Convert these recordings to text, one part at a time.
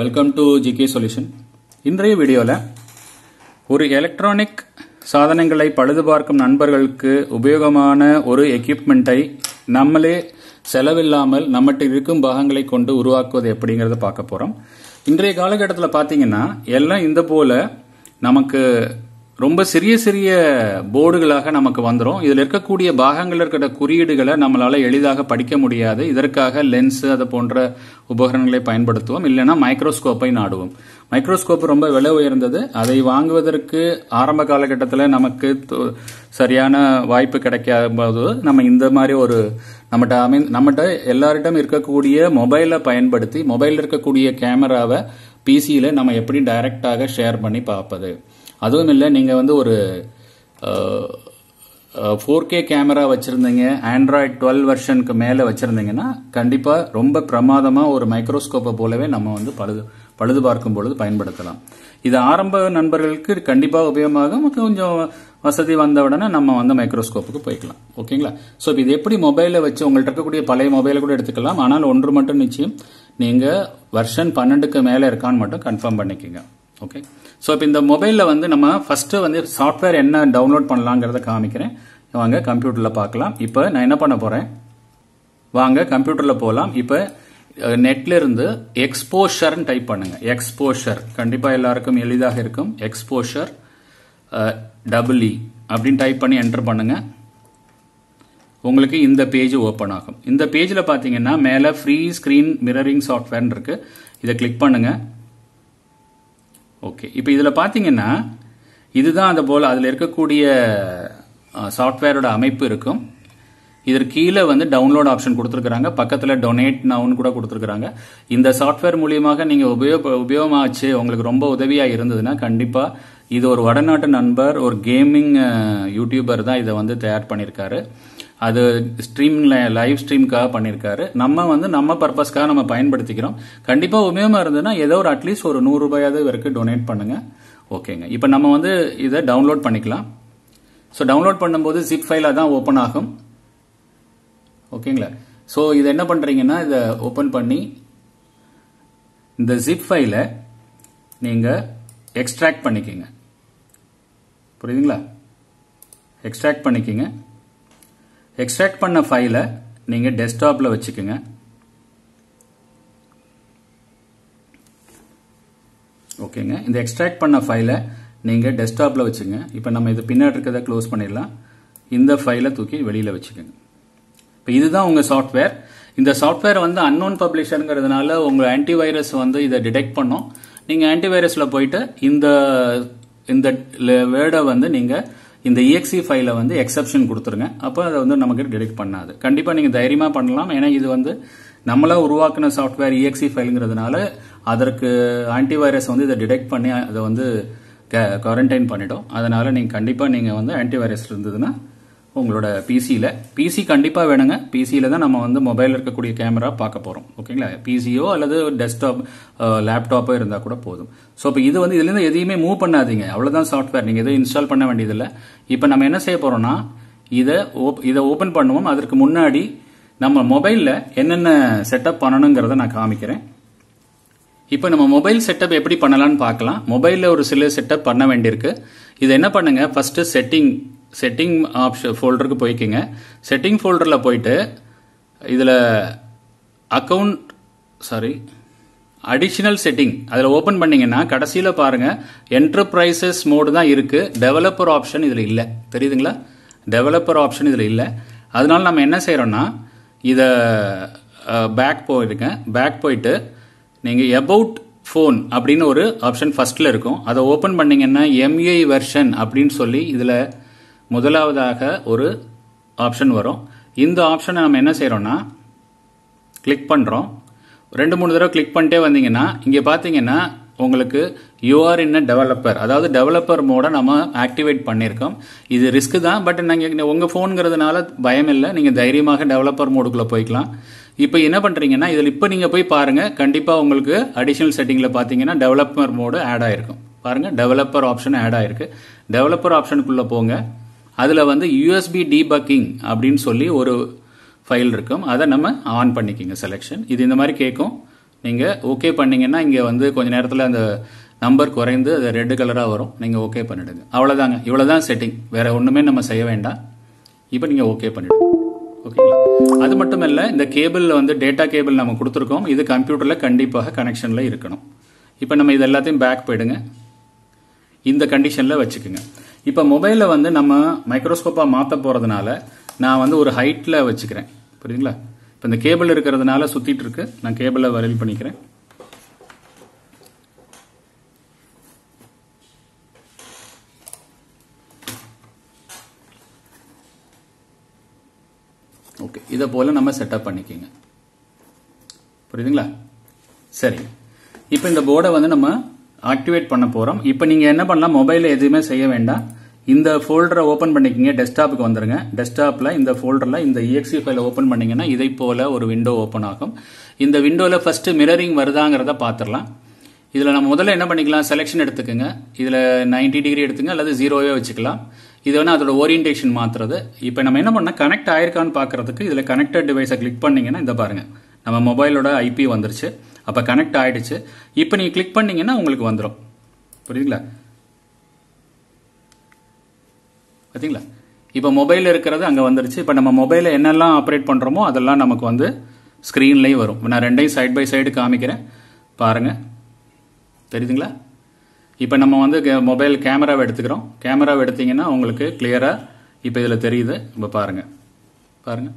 welcome to GK solution இன்றைய வீடியோவில் ஒரு எலக்ட்ரானிக் சாதனங்களை பழுது பார்க்கும் நண்பர்களுக்கு உபயோகமான ஒரு எக்யூப்மெண்ட்டை நம்மளே செலவில்லாமல் நம்மகிட்ட இருக்கும் பாகங்களை கொண்டு உருவாக்குவது எப்படிங்கிறத பார்க்க போகிறோம் இன்றைய காலகட்டத்தில் பார்த்தீங்கன்னா எல்லாம் இந்த போல நமக்கு ரொம்ப சிறிய சிறிய போர்டுகளாக நமக்கு வந்துடும் இதில் இருக்கக்கூடிய பாகங்கள் இருக்கிற குறியீடுகளை நம்மளால எளிதாக படிக்க முடியாது இதற்காக லென்ஸ் அது போன்ற உபகரணங்களை பயன்படுத்துவோம் இல்லைன்னா மைக்ரோஸ்கோப்பை நாடுவோம் மைக்ரோஸ்கோப் ரொம்ப விலை உயர்ந்தது அதை வாங்குவதற்கு ஆரம்ப காலகட்டத்தில் நமக்கு து- சரியான வாய்ப்பு கிடைக்காத போது நம்ம இந்த மாதிரி ஒரு நம்மகிட்ட அமை நம்மகிட்ட எல்லார்ட்டும் இருக்கக்கூடிய மொபைலை பயன்படுத்தி மொபைலில் இருக்கக்கூடிய கேமராவை பிசியில் நம்ம எப்படி டைரக்டாக ஷேர் பண்ணி பார்ப்பது அதுவும் இல்லை நீங்கள் வந்து ஒரு ஃபோர் கே கேமரா வச்சுருந்தீங்க ஆண்ட்ராய்ட் டுவெல் வெர்ஷனுக்கு மேலே வச்சுருந்தீங்கன்னா கண்டிப்பாக ரொம்ப பிரமாதமாக ஒரு மைக்ரோஸ்கோப்பை போலவே நம்ம வந்து பழுது பழுது பார்க்கும் பொழுது பயன்படுத்தலாம் இது ஆரம்ப நண்பர்களுக்கு கண்டிப்பாக உபயோகமாகும் கொஞ்சம் வசதி வந்த உடனே நம்ம வந்து மைக்ரோஸ்கோப்புக்கு போய்க்கலாம் ஓகேங்களா ஸோ இப்போ இது எப்படி மொபைலில் வச்சு உங்கள்ட்ட இருக்கக்கூடிய பழைய மொபைலை கூட எடுத்துக்கலாம் ஆனால் ஒன்று மட்டும் நிச்சயம் நீங்கள் வெர்ஷன் பன்னெண்டுக்கு மேலே இருக்கான்னு மட்டும் கன்ஃபார்ம் பண்ணிக்கோங்க ஓகே ஸோ இப்போ இந்த மொபைலில் வந்து நம்ம ஃபர்ஸ்ட் வந்து சாஃப்ட்வேர் என்ன டவுன்லோட் பண்ணலாங்கிறத காமிக்கிறேன் வாங்க கம்ப்யூட்டரில் பார்க்கலாம் இப்போ நான் என்ன பண்ண போகிறேன் வாங்க கம்ப்யூட்டரில் போகலாம் இப்போ நெட்ல இருந்து எக்ஸ்போஷர்னு டைப் பண்ணுங்க எக்ஸ்போஷர் கண்டிப்பாக எல்லாருக்கும் எளிதாக இருக்கும் எக்ஸ்போஷர் டபுள் இ அப்படின்னு டைப் பண்ணி என்டர் பண்ணுங்க உங்களுக்கு இந்த பேஜ் ஓப்பன் ஆகும் இந்த பேஜில் பார்த்தீங்கன்னா மேலே ஃப்ரீ ஸ்க்ரீன் மிரரிங் சாஃப்ட்வேர்னு இருக்கு இதை கிளிக் பண்ணுங்க ஓகே இப்போ இதில் பார்த்தீங்கன்னா இதுதான் அது போல் அதில் இருக்கக்கூடிய சாஃப்ட்வேரோட அமைப்பு இருக்கும் இதற்கு கீழே வந்து டவுன்லோட் ஆப்ஷன் கொடுத்துருக்காங்க பக்கத்தில் டொனேட் நவுன் கூட கொடுத்துருக்காங்க இந்த சாஃப்ட்வேர் மூலியமாக நீங்கள் உபயோக உபயோகமாச்சு உங்களுக்கு ரொம்ப உதவியாக இருந்ததுன்னா கண்டிப்பாக இது ஒரு வடநாட்டு நண்பர் ஒரு கேமிங் யூடியூபர் தான் இதை வந்து தயார் பண்ணியிருக்காரு அது ஸ்ட்ரீம் லைவ் ஸ்ட்ரீம்க்காக பண்ணியிருக்காரு நம்ம வந்து நம்ம பர்பஸ்க்காக நம்ம பயன்படுத்திக்கிறோம் கண்டிப்பாக உபயோகமாக இருந்ததுன்னா ஏதோ ஒரு அட்லீஸ்ட் ஒரு நூறு ரூபாயாவது இவருக்கு டொனேட் பண்ணுங்க ஓகேங்க இப்போ நம்ம வந்து இதை டவுன்லோட் பண்ணிக்கலாம் ஸோ டவுன்லோட் பண்ணும்போது ஜிப் ஃபைலாக தான் ஓப்பன் ஆகும் ஓகேங்களா ஸோ இதை என்ன பண்ணுறீங்கன்னா இதை ஓப்பன் பண்ணி இந்த ஜிப் ஃபைலை நீங்கள் எக்ஸ்ட்ராக்ட் பண்ணிக்கோங்க புரியுதுங்களா எக்ஸ்ட்ராக்ட் பண்ணிக்கோங்க எக்ஸ்ட்ராக்ட் பண்ண ஃபைலை நீங்கள் டெஸ்க்டாப்பில் வச்சுக்கோங்க ஓகேங்க இந்த எக்ஸ்ட்ராக்ட் பண்ண ஃபைலை நீங்கள் டெஸ்க்டாப்பில் வச்சுங்க இப்போ நம்ம இது பின்னாடி இருக்கிறத க்ளோஸ் பண்ணிடலாம் இந்த ஃபைலை தூக்கி வெளியில் வச்சுக்கோங்க இப்போ இதுதான் உங்கள் சாஃப்ட்வேர் இந்த சாஃப்ட்வேர் வந்து அன்னோன் பப்ளிஷருங்கிறதுனால உங்கள் ஆன்டிவைரஸ் வந்து இதை டிடெக்ட் பண்ணும் நீங்கள் ஆன்டிவைரஸில் போயிட்டு இந்த இந்த வேர்டை வந்து நீங்கள் இந்த EXE ஃபைலை வந்து எக்ஸப்ஷன் கொடுத்துருங்க அப்போ அதை வந்து நமக்கு டிடெக்ட் பண்ணாது கண்டிப்பாக நீங்கள் தைரியமாக பண்ணலாம் ஏன்னா இது வந்து நம்மளா உருவாக்குன சாஃப்ட்வேர் EXE ஃபைலுங்கிறதுனால அதற்கு ஆன்டிவைரஸ் வந்து இதை டிடெக்ட் பண்ணி அதை வந்து குவாரண்டைன் பண்ணிடும் அதனால நீங்கள் கண்டிப்பாக நீங்கள் வந்து ஆன்டிவைரஸ் இருந்ததுன்னா உங்களோட பிசியில் பிசி கண்டிப்பாக வேணுங்க பிசியில் தான் நம்ம வந்து மொபைல் இருக்கக்கூடிய கேமரா பார்க்க போகிறோம் ஓகேங்களா பிசியோ அல்லது டெஸ்க்டாப் லேப்டாப்போ இருந்தால் கூட போதும் ஸோ இப்போ இது வந்து இதுலேருந்து எதையுமே மூவ் பண்ணாதீங்க அவ்வளோதான் சாஃப்ட்வேர் நீங்கள் எதுவும் இன்ஸ்டால் பண்ண வேண்டியதில்லை இப்போ நம்ம என்ன செய்ய போகிறோம்னா இதை ஓப் இதை ஓப்பன் பண்ணுவோம் அதற்கு முன்னாடி நம்ம மொபைலில் என்னென்ன செட்டப் பண்ணணுங்கிறத நான் காமிக்கிறேன் இப்போ நம்ம மொபைல் செட்டப் எப்படி பண்ணலாம்னு பார்க்கலாம் மொபைலில் ஒரு சில செட்டப் பண்ண வேண்டியிருக்கு இது என்ன பண்ணுங்க ஃபர்ஸ்ட் செட்டிங் செட்டிங் ஆப்ஷன் ஃபோல்டருக்கு போய்க்கிங்க செட்டிங் ஃபோல்டரில் போயிட்டு இதில் அக்கவுண்ட் சாரி அடிஷனல் செட்டிங் அதில் ஓப்பன் பண்ணீங்கன்னா கடைசியில் பாருங்க என்டர்பிரைசஸ் மோடு தான் இருக்கு டெவலப்பர் ஆப்ஷன் இதில் இல்லை தெரியுதுங்களா டெவலப்பர் ஆப்ஷன் இதில் இல்லை அதனால நம்ம என்ன செய்கிறோம்னா இதை பேக் போயிருங்க பேக் போயிட்டு நீங்கள் எபவுட் ஃபோன் அப்படின்னு ஒரு ஆப்ஷன் ஃபர்ஸ்ட்ல இருக்கும் அதை ஓப்பன் பண்ணீங்கன்னா எம்யூஐ வெர்ஷன் அப்படின்னு சொல்லி இதில் முதலாவதாக ஒரு ஆப்ஷன் வரும் இந்த ஆப்ஷனை நம்ம என்ன செய்கிறோம்னா கிளிக் பண்ணுறோம் ரெண்டு மூணு தடவை கிளிக் பண்ணிட்டே வந்தீங்கன்னா இங்கே பார்த்தீங்கன்னா உங்களுக்கு யூஆர் இன் டெவலப்பர் அதாவது டெவலப்பர் மோட நம்ம ஆக்டிவேட் பண்ணியிருக்கோம் இது ரிஸ்க் தான் பட் நீங்கள் உங்கள் ஃபோனுங்கிறதுனால பயம் இல்லை நீங்கள் தைரியமாக டெவலப்பர் மோடுக்குள்ளே போய்க்கலாம் இப்போ என்ன பண்ணுறீங்கன்னா இதில் இப்போ நீங்கள் போய் பாருங்கள் கண்டிப்பாக உங்களுக்கு அடிஷனல் செட்டிங்கில் பார்த்தீங்கன்னா டெவலப்பர் மோடு ஆட் ஆயிருக்கும் பாருங்கள் டெவலப்பர் ஆப்ஷன் ஆட் ஆயிருக்கு டெவலப்பர் ஆப்ஷனுக்குள்ளே போங்க அதில் வந்து யூஎஸ்பி டீபக்கிங் அப்படின்னு சொல்லி ஒரு ஃபைல் இருக்கும் அதை நம்ம ஆன் பண்ணிக்கிங்க செலெக்ஷன் இது இந்த மாதிரி கேட்கும் நீங்கள் ஓகே பண்ணீங்கன்னா இங்கே வந்து கொஞ்ச நேரத்தில் அந்த நம்பர் குறைந்து அது ரெட் கலராக வரும் நீங்கள் ஓகே பண்ணிடுங்க அவ்வளோதாங்க இவ்வளோதான் செட்டிங் வேற ஒன்றுமே நம்ம செய்ய வேண்டாம் இப்போ நீங்கள் ஓகே பண்ணிடுங்க ஓகேங்களா அது மட்டும் இல்லை இந்த கேபிளில் வந்து டேட்டா கேபிள் நம்ம கொடுத்துருக்கோம் இது கம்ப்யூட்டரில் கண்டிப்பாக கனெக்ஷனில் இருக்கணும் இப்போ நம்ம இது எல்லாத்தையும் பேக் போயிடுங்க இந்த கண்டிஷனில் வச்சுக்கோங்க இப்போ மொபைலில் வந்து நம்ம மைக்ரோஸ்கோப்பாக மாற்ற போகிறதுனால நான் வந்து ஒரு ஹைட்டில் வச்சுக்கிறேன் புரியுதுங்களா இப்போ இந்த கேபிள் இருக்கிறதுனால சுற்றிட்டு இருக்கு நான் கேபிளை வரையில் பண்ணிக்கிறேன் ஓகே இதை போல் நம்ம செட்டப் பண்ணிக்கோங்க புரியுதுங்களா சரி இப்போ இந்த போர்டை வந்து நம்ம ஆக்டிவேட் பண்ண போகிறோம் இப்போ நீங்கள் என்ன பண்ணலாம் மொபைலில் எதுவுமே செய்ய வேண்டாம் இந்த ஃபோல்டரை ஓப்பன் பண்ணிக்கிங்க டெஸ்க்டாப்புக்கு வந்துருங்க டெஸ்க்டாப்பில் இந்த ஃபோல்டரில் இந்த இஎக்ஸி ஃபைலை ஓப்பன் பண்ணிங்கன்னா இதை போல் ஒரு விண்டோ ஓப்பன் ஆகும் இந்த விண்டோவில் ஃபஸ்ட்டு மிரரிங் வருதாங்கிறத பார்த்துடலாம் இதில் நம்ம முதல்ல என்ன பண்ணிக்கலாம் செலெக்ஷன் எடுத்துக்கோங்க இதில் 90 டிகிரி எடுத்துங்க அல்லது ஜீரோவே வச்சுக்கலாம் இது வேணால் அதோட ஓரியன்டேஷன் மாற்றுறது இப்போ நம்ம என்ன பண்ணால் கனெக்ட் ஆயிருக்கான்னு பார்க்கறதுக்கு இதில் கனெக்டட் டிவைஸை கிளிக் பண்ணீங்கன்னா இந்த பாருங்கள் நம்ம மொபைலோட ஐபி வந்துருச்சு அப்போ கனெக்ட் ஆயிடுச்சு இப்போ நீங்கள் கிளிக் பண்ணீங்கன்னா உங்களுக்கு வந்துடும் புரியுதுங்களா பார்த்தீங்களா இப்போ மொபைல் இருக்கிறது அங்கே வந்துருச்சு இப்போ நம்ம மொபைலில் என்னெல்லாம் ஆப்ரேட் பண்ணுறோமோ அதெல்லாம் நமக்கு வந்து ஸ்க்ரீன்லேயும் வரும் நான் ரெண்டையும் சைட் பை சைடு காமிக்கிறேன் பாருங்கள் தெரியுதுங்களா இப்போ நம்ம வந்து மொபைல் கேமராவை எடுத்துக்கிறோம் கேமராவை எடுத்தீங்கன்னா உங்களுக்கு கிளியராக இப்போ இதில் தெரியுது இப்போ பாருங்கள் பாருங்கள்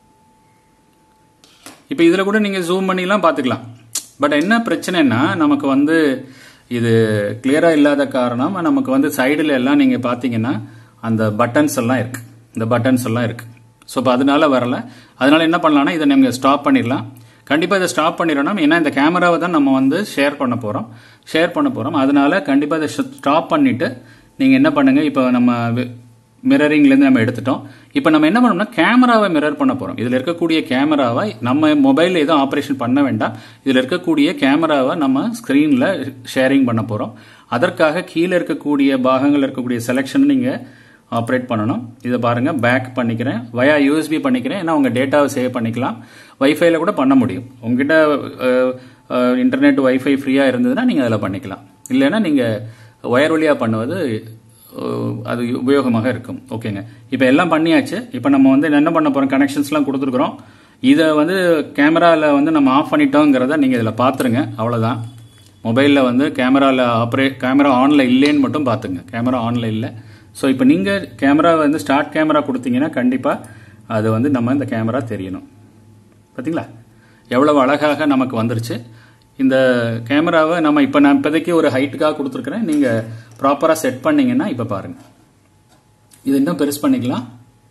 இப்போ இதில் கூட நீங்கள் ஜூம் பண்ணிலாம் பார்த்துக்கலாம் பட் என்ன பிரச்சனைன்னா நமக்கு வந்து இது கிளியராக இல்லாத காரணம் நமக்கு வந்து சைடில் எல்லாம் நீங்கள் பார்த்தீங்கன்னா அந்த பட்டன்ஸ் எல்லாம் இருக்கு இந்த பட்டன்ஸ் எல்லாம் இருக்கு ஸோ இப்போ அதனால வரல அதனால என்ன பண்ணலாம்னா இதை நீங்கள் ஸ்டாப் பண்ணிடலாம் கண்டிப்பாக இதை ஸ்டாப் பண்ணிடணும் ஏன்னா இந்த கேமராவை தான் நம்ம வந்து ஷேர் பண்ண போகிறோம் ஷேர் பண்ண போகிறோம் அதனால கண்டிப்பாக இதை ஸ்டாப் பண்ணிட்டு நீங்கள் என்ன பண்ணுங்க இப்போ நம்ம மிரரிங்லேருந்து நம்ம எடுத்துட்டோம் இப்போ நம்ம என்ன பண்ணோம்னா கேமராவை மிரர் பண்ண போகிறோம் இதில் இருக்கக்கூடிய கேமராவை நம்ம மொபைலில் எதுவும் ஆப்ரேஷன் பண்ண வேண்டாம் இதில் இருக்கக்கூடிய கேமராவை நம்ம ஸ்க்ரீனில் ஷேரிங் பண்ண போகிறோம் அதற்காக கீழே இருக்கக்கூடிய பாகங்கள் இருக்கக்கூடிய செலெக்ஷன் நீங்கள் ஆப்ரேட் பண்ணணும் இதை பாருங்க பேக் பண்ணிக்கிறேன் வயா யூஎஸ்பி பண்ணிக்கிறேன் ஏன்னா உங்கள் டேட்டாவை சேவ் பண்ணிக்கலாம் வைஃபைல கூட பண்ண முடியும் உங்ககிட்ட இன்டர்நெட் வைஃபை ஃப்ரீயாக இருந்ததுன்னா நீங்கள் அதில் பண்ணிக்கலாம் இல்லைன்னா நீங்கள் ஒயர் வழியாக பண்ணுவது அஹ், அது உபயோகமாக இருக்கும் ஓகேங்க இப்போ எல்லாம் பண்ணியாச்சு இப்போ நம்ம வந்து என்ன பண்ண போகிறோம் கனெக்ஷன்ஸ்லாம் கொடுத்துருக்குறோம் இதை வந்து கேமராவில் வந்து நம்ம ஆஃப் பண்ணிட்டோங்கிறத நீங்கள் இதில் பார்த்துருங்க அவ்வளோதான் மொபைலில் வந்து கேமராவில் ஆப்ரேட் கேமரா ஆனில் இல்லைன்னு மட்டும் பார்த்துங்க கேமரா ஆனில் இல்லை ஸோ இப்போ நீங்கள் கேமரா வந்து ஸ்டார்ட் கேமரா கொடுத்தீங்கன்னா கண்டிப்பாக அது வந்து நம்ம இந்த கேமரா தெரியணும் பார்த்தீங்களா எவ்வளவு அழகாக நமக்கு வந்துருச்சு இந்த கேமராவை நம்ம இப்போ நான் இப்போதைக்கு ஒரு ஹைட்டுக்காக கொடுத்துருக்குறேன் நீங்கள் ப்ராப்பராக செட் பண்ணீங்கன்னா இப்போ பாருங்கள் இது இன்னும் பெருசு பண்ணிக்கலாம்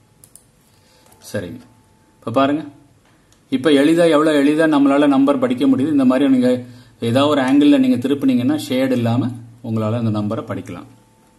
சரிங்க இப்போ பாருங்க இப்போ எளிதாக எவ்வளோ எளிதாக நம்மளால் நம்பர் படிக்க முடியுது இந்த மாதிரி நீங்கள் ஏதாவது ஒரு ஆங்கிளில் நீங்கள் திருப்பினீங்கன்னா ஷேட் இல்லாமல் உங்களால் அந்த நம்பரை படிக்கலாம்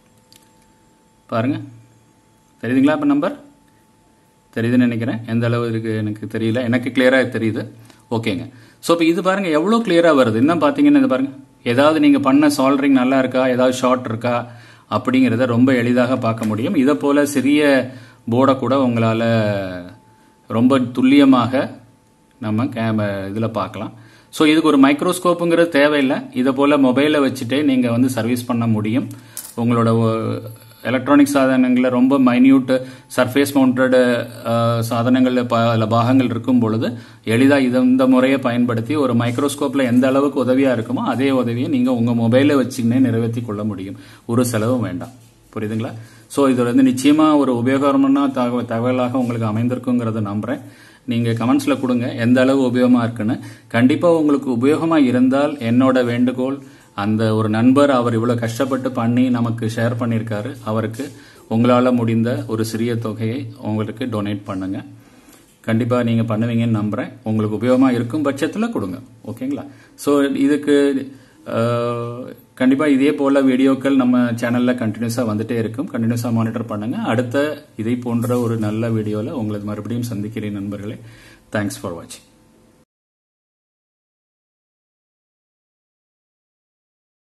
பாருங்க தெரியுதுங்களா இப்போ நம்பர் தெரியுதுன்னு நினைக்கிறேன் எந்த அளவு இருக்கு எனக்கு தெரியல எனக்கு கிளியராக தெரியுது ஓகேங்க ஸோ இப்போ இது பாருங்க எவ்வளோ கிளியராக வருது இன்னும் பார்த்தீங்கன்னா இது பாருங்க ஏதாவது நீங்கள் பண்ண சால்ரிங் நல்லா இருக்கா ஏதாவது ஷார்ட் இருக்கா அப்படிங்கிறத ரொம்ப எளிதாக பார்க்க முடியும் இதை போல சிறிய போர்டை கூட உங்களால் ரொம்ப துல்லியமாக நம்ம கேம இதில் பார்க்கலாம் ஸோ இதுக்கு ஒரு மைக்ரோஸ்கோப்புங்கிறது தேவையில்லை இதை போல் மொபைலை வச்சுட்டே நீங்கள் வந்து சர்வீஸ் பண்ண முடியும் உங்களோட எலக்ட்ரானிக் சாதனங்களில் ரொம்ப மைன்யூட் சர்ஃபேஸ் மவுண்டட் சாதனங்களில் ப அதில் பாகங்கள் இருக்கும் பொழுது எளிதாக இது இந்த முறையை பயன்படுத்தி ஒரு மைக்ரோஸ்கோப்பில் எந்த அளவுக்கு உதவியாக இருக்குமோ அதே உதவியை நீங்கள் உங்கள் மொபைலை வச்சுக்கினே நிறைவேற்றி கொள்ள முடியும் ஒரு செலவும் வேண்டாம் புரியுதுங்களா ஸோ இது வந்து நிச்சயமாக ஒரு உபயோகரமான தகவ தகவலாக உங்களுக்கு அமைந்திருக்குங்கிறத நம்புகிறேன் நீங்கள் கமெண்ட்ஸில் கொடுங்க எந்த அளவு உபயோகமாக இருக்குன்னு கண்டிப்பாக உங்களுக்கு உபயோகமாக இருந்தால் என்னோட வேண்டுகோள் அந்த ஒரு நண்பர் அவர் இவ்வளோ கஷ்டப்பட்டு பண்ணி நமக்கு ஷேர் பண்ணியிருக்காரு அவருக்கு உங்களால் முடிந்த ஒரு சிறிய தொகையை உங்களுக்கு டொனேட் பண்ணுங்க கண்டிப்பாக நீங்கள் பண்ணுவீங்கன்னு நம்புகிறேன் உங்களுக்கு உபயோகமாக இருக்கும் பட்சத்தில் கொடுங்க ஓகேங்களா ஸோ இதுக்கு கண்டிப்பாக இதே போல் வீடியோக்கள் நம்ம சேனலில் கண்டினியூஸாக வந்துட்டே இருக்கும் கண்டினியூஸாக மானிட்டர் பண்ணுங்கள் அடுத்த இதை போன்ற ஒரு நல்ல வீடியோவில் உங்களை மறுபடியும் சந்திக்கிறேன் நண்பர்களே தேங்க்ஸ் ஃபார் வாட்சிங்